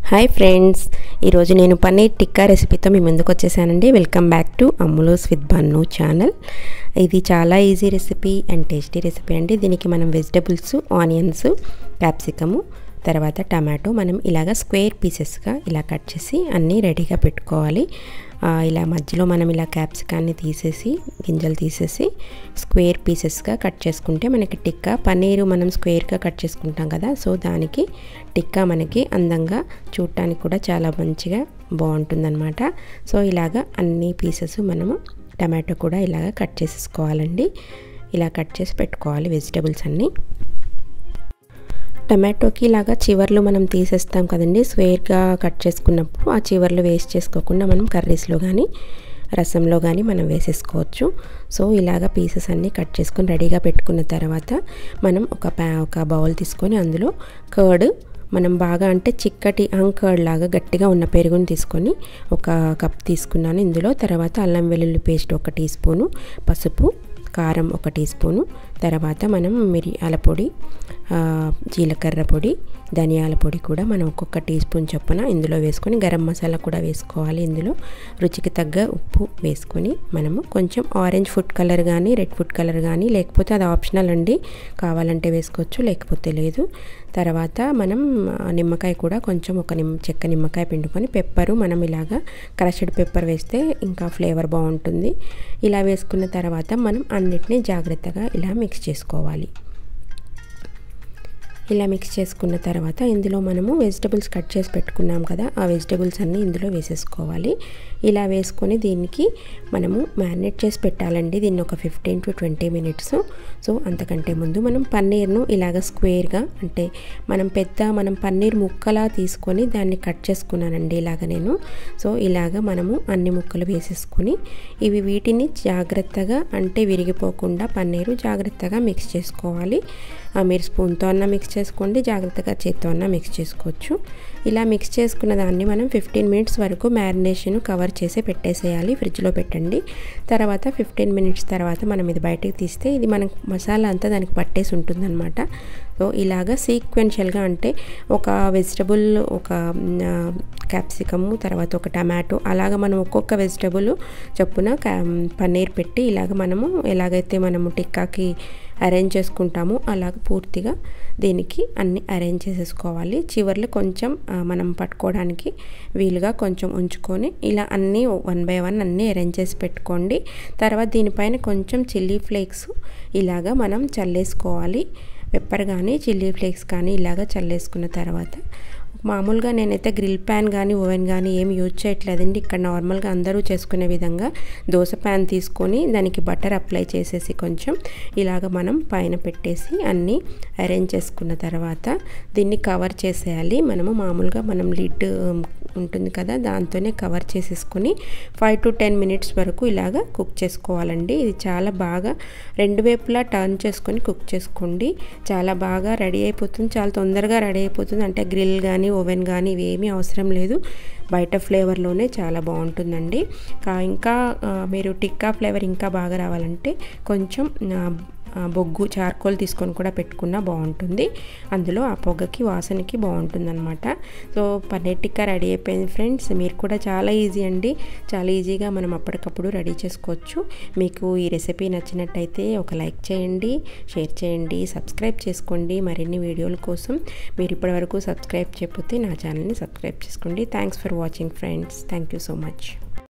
hi friends ఈరోజు నేను పన్నీర్ టిక్కా రెసిపీతో మీ ముందుకు వచ్చేసానండి welcome back to Ammulos with Bannu channel ఇది చాలా easy recipe and tasty recipe అండి దీనికి మనం వెజిటబుల్స్ ఆనియన్స్ క్యాప్సికము తర్వాత టమాటో మనం ఇలాగ స్క్వేర్ పీసెస్గా ఇలా కట్ చేసి అన్నీ రెడీగా పెట్టుకోవాలి ఇలా మధ్యలో మనం ఇలా క్యాప్సికాన్ని తీసేసి గింజలు తీసేసి స్క్వేర్ పీసెస్గా కట్ చేసుకుంటే మనకి టిక్కా పన్నీరు మనం స్క్వేర్గా కట్ చేసుకుంటాం కదా సో దానికి టిక్కా మనకి అందంగా చూడటానికి కూడా చాలా మంచిగా బాగుంటుందన్నమాట సో ఇలాగ అన్ని పీసెస్ మనము టమాటో కూడా ఇలాగ కట్ చేసేసుకోవాలండి ఇలా కట్ చేసి పెట్టుకోవాలి వెజిటబుల్స్ అన్నీ టమాటోకి ఇలాగా చివర్లు మనం తీసేస్తాం కదండి స్వేర్గా కట్ చేసుకున్నప్పుడు ఆ చివర్లు వేస్ట్ చేసుకోకుండా మనం కర్రీస్లో కానీ రసంలో కానీ మనం వేసేసుకోవచ్చు సో ఇలాగ పీసెస్ అన్నీ కట్ చేసుకొని రెడీగా పెట్టుకున్న తర్వాత మనం ఒక ప్యా ఒక బౌల్ తీసుకొని అందులో కర్డ్ మనం బాగా అంటే చిక్కటి అంకర్డ్ లాగా గట్టిగా ఉన్న పెరుగుని తీసుకొని ఒక కప్ తీసుకున్నాను ఇందులో తర్వాత అల్లం వెల్లుల్లి పేస్ట్ ఒక టీ స్పూను పసుపు కారం ఒక టీ స్పూను తర్వాత మనం మిరియాల పొడి జీలకర్ర పొడి ధనియాల పొడి కూడా మనం ఒక్కొక్క టీ స్పూన్ చొప్పున ఇందులో వేసుకొని గరం మసాలా కూడా వేసుకోవాలి ఇందులో రుచికి తగ్గ ఉప్పు వేసుకొని మనము కొంచెం ఆరెంజ్ ఫుడ్ కలర్ కానీ రెడ్ ఫుడ్ కలర్ కానీ లేకపోతే అది ఆప్షనల్ అండి కావాలంటే వేసుకోవచ్చు లేకపోతే లేదు తర్వాత మనం నిమ్మకాయ కూడా కొంచెం ఒక నిమ్మ చెక్క నిమ్మకాయ పిండుకొని పెప్పరు మనం ఇలాగా క్రషడ్ పెప్పర్ వేస్తే ఇంకా ఫ్లేవర్ బాగుంటుంది ఇలా వేసుకున్న తర్వాత మనం అన్నిటినీ జాగ్రత్తగా ఇలా మిక్స్ చేసుకోవాలి ఇలా మిక్స్ చేసుకున్న తర్వాత ఇందులో మనము వెజిటబుల్స్ కట్ చేసి పెట్టుకున్నాం కదా ఆ వెజిటబుల్స్ అన్నీ ఇందులో వేసేసుకోవాలి ఇలా వేసుకొని దీనికి మనము మ్యారినేట్ చేసి పెట్టాలండి దీన్ని ఒక fifteen to twenty minutes so అంతకంటే ముందు మనం పన్నీర్ను ఇలాగ స్క్వేర్గా అంటే మనం పెద్ద మనం పన్నీర్ ముక్కలా తీసుకొని దాన్ని కట్ చేసుకున్నానండి ఇలాగ నేను సో ఇలాగ మనము అన్ని ముక్కలు వేసేసుకొని ఇవి వీటిని జాగ్రత్తగా అంటే విరిగిపోకుండా పన్నీరు జాగ్రత్తగా మిక్స్ చేసుకోవాలి మీరు స్పూన్తో అన్న మిక్స్ చేసుకోండి జాగ్రత్తగా చేత్తో అన్న మిక్స్ చేసుకోవచ్చు ఇలా మిక్స్ చేసుకున్న దాన్ని మనం ఫిఫ్టీన్ మినిట్స్ వరకు మ్యారినేషన్ కవర్ చేసి పెట్టేసేయాలి ఫ్రిడ్జ్లో పెట్టండి తర్వాత ఫిఫ్టీన్ మినిట్స్ తర్వాత మనం ఇది బయటకు తీస్తే ఇది మనకు మసాలా అంతా దానికి పట్టేసి ఉంటుందన్నమాట సో ఇలాగా సీక్వెన్షియల్గా అంటే ఒక వెజిటబుల్ ఒక క్యాప్సికము తర్వాత ఒక టమాటో అలాగ మనం ఒక్కొక్క వెజిటబుల్ చొప్పున పన్నీర్ పెట్టి ఇలాగ మనము ఎలాగైతే మనము టిక్కాకి అరేంజ్ చేసుకుంటామో అలాగ పూర్తిగా దీనికి అన్ని అరేంజ్ చేసేసుకోవాలి చివర్లో కొంచెం మనం పట్టుకోవడానికి వీలుగా కొంచెం ఉంచుకొని ఇలా అన్నీ వన్ బై వన్ అన్నీ అరేంజ్ చేసి పెట్టుకోండి తర్వాత దీనిపైన కొంచెం చిల్లీ ఫ్లేక్స్ ఇలాగా మనం చల్లేసుకోవాలి పెప్పర్ కానీ చిల్లీ ఫ్లేక్స్ కానీ ఇలాగ చల్లేసుకున్న తర్వాత మామూలుగా నేనైతే గ్రిల్ ప్యాన్ కానీ ఓవెన్ కానీ ఏం యూజ్ చేయట్లేదండి ఇక్కడ నార్మల్గా అందరూ చేసుకునే విధంగా దోశ ప్యాన్ తీసుకొని దానికి బటర్ అప్లై చేసేసి కొంచెం ఇలాగ మనం పైన పెట్టేసి అన్నీ అరేంజ్ చేసుకున్న తర్వాత దీన్ని కవర్ చేసేయాలి మనము మామూలుగా మనం లిడ్ ఉంటుంది కదా దాంతోనే కవర్ చేసేసుకొని ఫైవ్ టు టెన్ మినిట్స్ వరకు ఇలాగ కుక్ చేసుకోవాలండి ఇది చాలా బాగా రెండు వైపులా టర్న్ చేసుకొని కుక్ చేసుకోండి చాలా బాగా రెడీ అయిపోతుంది చాలా తొందరగా రెడీ అయిపోతుంది అంటే గ్రిల్ కానీ ఓవెన్ కానీ ఇవేమీ అవసరం లేదు బయట ఫ్లేవర్లోనే చాలా బాగుంటుందండి ఇంకా మీరు టిక్కా ఫ్లేవర్ ఇంకా బాగా రావాలంటే కొంచెం బొగ్గు చార్కోల్ తీసుకొని కూడా పెట్టుకున్నా బాగుంటుంది అందులో ఆ పొగకి వాసనకి బాగుంటుంది అనమాట సో పన్నీర్ టిక్కా రెడీ అయిపోయింది ఫ్రెండ్స్ మీరు కూడా చాలా ఈజీ అండి చాలా ఈజీగా మనం అప్పటికప్పుడు రెడీ చేసుకోవచ్చు మీకు ఈ రెసిపీ నచ్చినట్టయితే ఒక లైక్ చేయండి షేర్ చేయండి సబ్స్క్రైబ్ చేసుకోండి మరిన్ని వీడియోల కోసం మీరు ఇప్పటివరకు సబ్స్క్రైబ్ చేయకపోతే నా ఛానల్ని సబ్స్క్రైబ్ చేసుకోండి thanks for watching friends thank you so much